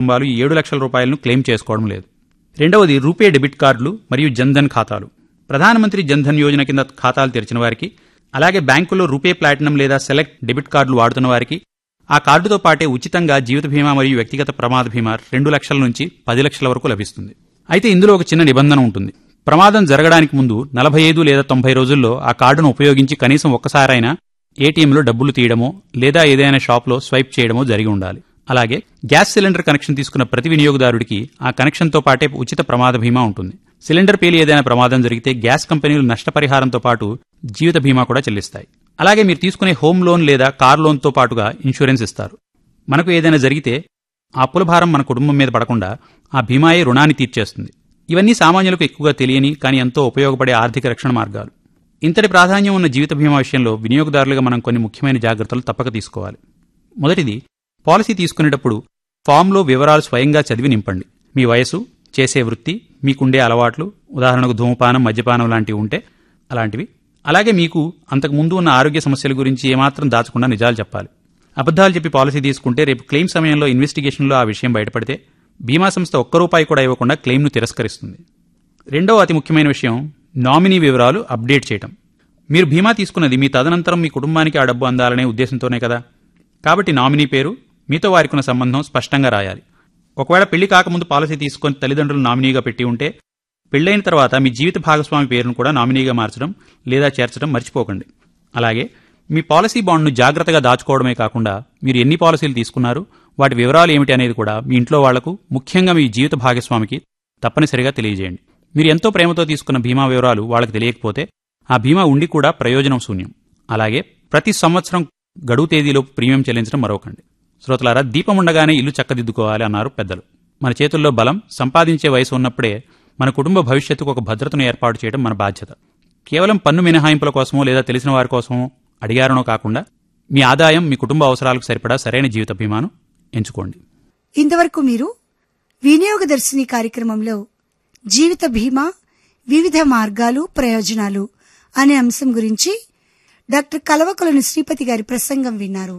కుటుంబాలు ఈ ఏడు లక్షల రూపాయలను క్లెయిమ్ చేసుకోవడం లేదు రెండవది రూపే డెబిట్ కార్డులు మరియు జన్ధన్ ఖాతాలు ప్రధానమంత్రి జన్ధన్ యోజన కింద ఖాతాలు తెరిచిన వారికి అలాగే బ్యాంకుల్లో రూపే ప్లాటినం లేదా సెలెక్ట్ డెబిట్ కార్డులు వాడుతున్న వారికి ఆ కార్డుతో పాటే ఉచితంగా జీవిత బీమా మరియు వ్యక్తిగత ప్రమాద బీమా రెండు లక్షల నుంచి పది లక్షల వరకు లభిస్తుంది అయితే ఇందులో ఒక చిన్న నిబంధన ఉంటుంది ప్రమాదం జరగడానికి ముందు నలభై ఐదు లేదా తొంభై రోజుల్లో ఆ కార్డును ఉపయోగించి కనీసం ఒక్కసారైనా ఏటీఎంలో డబ్బులు తీయడమో లేదా ఏదైనా షాప్లో స్వైప్ చేయడమో జరిగి ఉండాలి అలాగే గ్యాస్ సిలిండర్ కనెక్షన్ తీసుకున్న ప్రతి వినియోగదారుడికి ఆ కనెక్షన్తో పాటే ఉచిత ప్రమాద బీమా ఉంటుంది సిలిండర్ పేలి ఏదైనా ప్రమాదం జరిగితే గ్యాస్ కంపెనీలు నష్టపరిహారంతో పాటు జీవిత బీమా కూడా చెల్లిస్తాయి అలాగే మీరు తీసుకునే హోమ్ లోన్ లేదా కార్ లోన్తో పాటుగా ఇన్సూరెన్స్ ఇస్తారు మనకు ఏదైనా జరిగితే ఆ అప్పుల భారం మన కుటుంబం మీద పడకుండా ఆ బీమాయే రుణాన్ని తీర్చేస్తుంది ఇవన్నీ సామాన్యులకు ఎక్కువగా తెలియని కానీ ఎంతో ఉపయోగపడే ఆర్థిక రక్షణ మార్గాలు ఇంతటి ప్రాధాన్యం ఉన్న జీవిత బీమా విషయంలో వినియోగదారులుగా మనం కొన్ని ముఖ్యమైన జాగ్రత్తలు తప్పక తీసుకోవాలి మొదటిది పాలసీ తీసుకునేటప్పుడు ఫామ్లో వివరాలు స్వయంగా చదివి నింపండి మీ వయసు చేసే వృత్తి మీకుండే అలవాట్లు ఉదాహరణకు ధూమపానం మద్యపానం లాంటివి ఉంటే అలాంటివి అలాగే మీకు అంతకు ముందు ఉన్న ఆరోగ్య సమస్యల గురించి ఏమాత్రం దాచకుండా నిజాలు చెప్పాలి అబద్ధాలు చెప్పి పాలసీ తీసుకుంటే రేపు క్లెయిమ్ సమయంలో ఇన్వెస్టిగేషన్లో ఆ విషయం బయటపడితే బీమా సంస్థ ఒక్క రూపాయి కూడా ఇవ్వకుండా క్లెయిమ్ను తిరస్కరిస్తుంది రెండవ అతి ముఖ్యమైన విషయం నామినీ వివరాలు అప్డేట్ చేయటం మీరు బీమా తీసుకున్నది మీ తదనంతరం మీ కుటుంబానికి ఆ డబ్బు అందాలనే ఉద్దేశంతోనే కదా కాబట్టి నామినీ పేరు మీతో వారికి ఉన్న సంబంధం స్పష్టంగా రాయాలి ఒకవేళ పెళ్లి కాకముందు పాలసీ తీసుకొని తల్లిదండ్రులు నామినీగా పెట్టి ఉంటే పెళ్ళైన తర్వాత మీ జీవిత భాగస్వామి పేరును కూడా నామినీగా మార్చడం లేదా చేర్చడం మర్చిపోకండి అలాగే మీ పాలసీ బాండ్ను జాగ్రత్తగా దాచుకోవడమే కాకుండా మీరు ఎన్ని పాలసీలు తీసుకున్నారు వాటి వివరాలు ఏమిటి అనేది కూడా మీ ఇంట్లో వాళ్లకు ముఖ్యంగా మీ జీవిత భాగస్వామికి తప్పనిసరిగా తెలియజేయండి మీరు ఎంతో ప్రేమతో తీసుకున్న బీమా వివరాలు వాళ్ళకి తెలియకపోతే ఆ బీమా ఉండి కూడా ప్రయోజనం శూన్యం అలాగే ప్రతి సంవత్సరం గడువు తేదీలోపు ప్రీమియం చెల్లించడం మరొకండి శ్రోతలారా దీపం ఉండగానే ఇల్లు చక్కదిద్దుకోవాలి అన్నారు పెద్దలు మన చేతుల్లో బలం సంపాదించే వయసు ఉన్నప్పుడే మన కుటుంబ భవిష్యత్తుకు ఒక భద్రతను ఏర్పాటు చేయడం మన బాధ్యత కేవలం పన్ను మినహాయింపుల కోసమో లేదా తెలిసిన వారి కోసమో అడిగారనో కాకుండా మీ ఆదాయం మీ కుటుంబ అవసరాలకు సరిపడా సరైన జీవిత బీమాను ఎంచుకోండి ఇంతవరకు మీరు వినియోగదర్శిని కార్యక్రమంలో జీవిత బీమా వివిధ మార్గాలు ప్రయోజనాలు అనే అంశం గురించి డాక్టర్ కలవకొలని శ్రీపతి గారి ప్రసంగం విన్నారు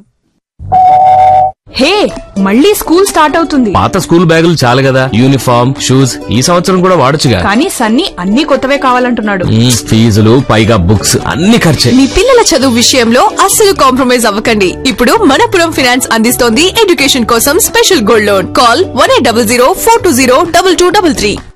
హే మళ్ళీ స్కూల్ స్టార్ట్ అవుతుంది పాత స్కూల్ బ్యాగులు చాలు కదా యూనిఫామ్ షూస్ ఈ సంవత్సరం కూడా వాడొచ్చుగా కానీ సన్నీ అన్ని కొత్తవే కావాలంటున్నాడు మ్మ్, ఫీజులు పైగా బుక్స్ అన్ని ఖర్చే మీ పిల్లల చదువు విషయంలో అస్సలు కాంప్రమైజ్ అవ్వకండి ఇప్పుడు మనపురం ఫినాన్స్ అందిస్తోంది ఎడ్యుకేషన్ కోసం special gold loan call one eight double zero four two zero double two double three